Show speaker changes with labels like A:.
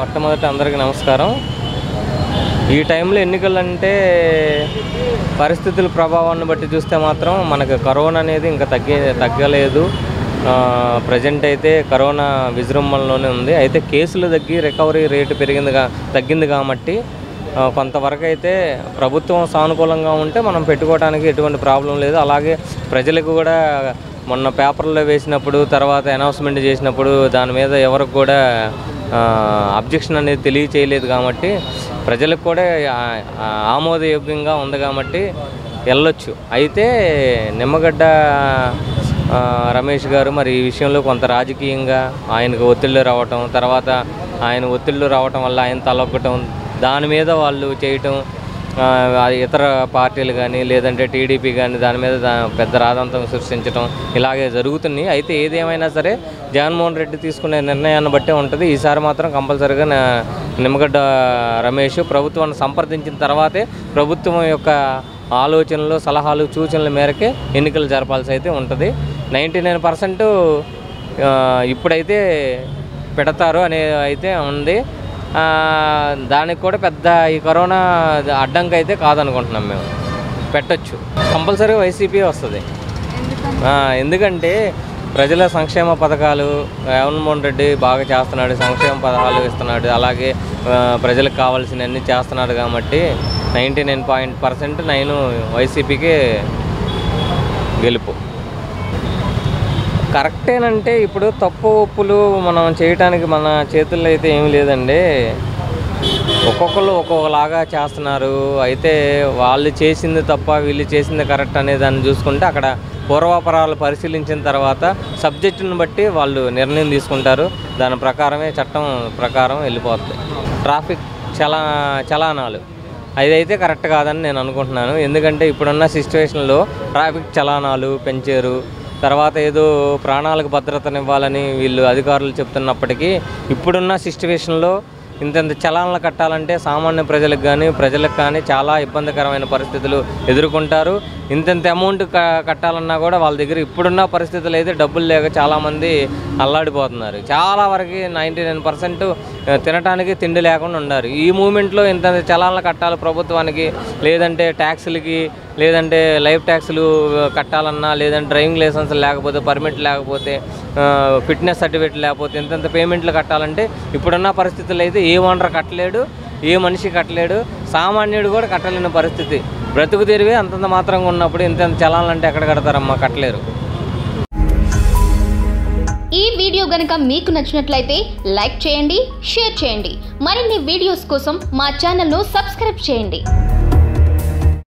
A: మొట్టమొదట అందరికీ నమస్కారం ఈ టైంలో ఎన్నికలు అంటే పరిస్థితుల ప్రభావాన్ని బట్టి చూస్తే మాత్రం మనకు కరోనా అనేది ఇంకా తగ్గే తగ్గలేదు ప్రజెంట్ అయితే కరోనా విజృంభణలోనే ఉంది అయితే కేసులు తగ్గి రికవరీ రేటు పెరిగింది కా తగ్గింది కాబట్టి ఆ, కొంతవరకు అయితే ప్రభుత్వం సానుకూలంగా ఉంటే మనం పెట్టుకోవడానికి ఎటువంటి ప్రాబ్లం లేదు అలాగే ప్రజలకు కూడా మొన్న పేపర్లో వేసినప్పుడు తర్వాత అనౌన్స్మెంట్ చేసినప్పుడు దాని మీద ఎవరికి కూడా అబ్జెక్షన్ అనేది తెలియచేయలేదు కాబట్టి ప్రజలకు కూడా ఆ, ఆ, ఆమోదయోగ్యంగా ఉంది కాబట్టి వెళ్ళొచ్చు అయితే నిమ్మగడ్డ ఆ, రమేష్ గారు మరి ఈ విషయంలో కొంత రాజకీయంగా ఆయనకు ఒత్తిళ్ళు రావటం తర్వాత ఆయన ఒత్తిళ్ళు రావటం వల్ల ఆయన తలొక్కటం దాని మీద వాళ్ళు చేయటం ఆ, అది ఇతర పార్టీలు కానీ లేదంటే టీడీపీ కానీ దాని మీద దా- పెద్ద రాదంతం సృష్టించడం ఇలాగే జరుగుతున్నాయి అయితే ఏదేమైనా సరే జగన్మోహన్ రెడ్డి తీసుకునే నిర్ణయాన్ని బట్టే ఉంటుంది ఈసారి మాత్రం కంపల్సరీగా నా- నిమ్మగడ్డ రమేష్ ప్రభుత్వాన్ని సంప్రదించిన తర్వాతే ప్రభుత్వం యొక్క ఆలోచనలు సలహాలు సూచనల మేరకే ఎన్నికలు జరపాల్సి అయితే ఉంటుంది నైంటీ నైన్ పర్సెంట్ ఇప్పుడైతే పెడతారు అనే అయితే ఉంది ఆ, దానికి కూడా పెద్ద ఈ కరోనా అడ్డంకి అయితే కాదనుకుంటున్నాం మేము పెట్టొచ్చు కంపల్సరీ వైసీపీ వస్తుంది ఆ, ఎందుకంటే ప్రజల సంక్షేమ పథకాలు జగన్మోహన్ రెడ్డి బాగా చేస్తున్నాడు సంక్షేమ పథకాలు ఇస్తున్నాడు అలాగే ఆ, ప్రజలకు కావాల్సినవన్నీ చేస్తున్నాడు కాబట్టి ninety nine point percent nine వైసీపీకి గెలుపు కరెక్టేనంటే ఇప్పుడు తప్పు ఒప్పులు మనం చేయటానికి మన చేతుల్లో అయితే ఏమీ లేదండి ఒక్కొక్కరు ఒక్కొక్కలాగా చేస్తున్నారు అయితే వాళ్ళు చేసింది తప్ప వీళ్ళు చేసింది కరెక్ట్ అనే దాన్ని చూసుకుంటే అక్కడ పూర్వాపరాలు పరిశీలించిన తర్వాత సబ్జెక్టును బట్టి వాళ్ళు నిర్ణయం తీసుకుంటారు దాని ప్రకారమే చట్టం ప్రకారం వెళ్ళిపోతుంది ట్రాఫిక్ చలా చలానాలు అదైతే కరెక్ట్ కాదని నేను అనుకుంటున్నాను ఎందుకంటే ఇప్పుడున్న సిచ్యువేషన్లో ట్రాఫిక్ చలానాలు పెంచారు తర్వాత ఏదో ప్రాణాలకు భద్రతనివ్వాలని వీళ్ళు అధికారులు చెప్తున్నప్పటికీ ఇప్పుడున్న సిచ్యువేషన్లో ఇంతంత చలానాలు కట్టాలంటే సామాన్య ప్రజలకు కానీ ప్రజలకు కానీ చాలా ఇబ్బందికరమైన పరిస్థితులు ఎదుర్కొంటారు ఇంతంత అమౌంట్ క కట్టాలన్నా కూడా వాళ్ళ దగ్గర ఇప్పుడున్న పరిస్థితులు అయితే డబ్బులు లేక చాలామంది అల్లాడిపోతున్నారు చాలా వరకు నైంటీ నైన్ పర్సెంట్ తినడానికి తిండి లేకుండా ఉన్నారు ఈ మూమెంట్లో ఇంత చలానాలు కట్టాలి ప్రభుత్వానికి లేదంటే ట్యాక్సులకి లేదంటే లైఫ్ ట్యాక్సులు కట్టాలన్నా లేదంటే డ్రైవింగ్ లైసెన్స్ లేకపోతే పర్మిట్ లేకపోతే ఫిట్నెస్ సర్టిఫికేట్ లేకపోతే ఇంతంత పేమెంట్లు కట్టాలంటే ఇప్పుడున్న పరిస్థితుల్లో అయితే ఏ ఓనర్ కట్టలేడు ఏ మనిషి కట్టలేడు సామాన్యుడు కూడా కట్టలేని పరిస్థితి బ్రతుకు తెరివే అంతంత మాత్రంగా ఉన్నప్పుడు ఇంత చలాలంటే ఎక్కడ కడతారమ్మా కట్టలేరు
B: ఈ వీడియో గనుక మీకు నచ్చినట్లయితే లైక్ చేయండి షేర్ చేయండి మరిన్ని వీడియోస్ కోసం మా ఛానల్ను సబ్స్క్రైబ్ చేయండి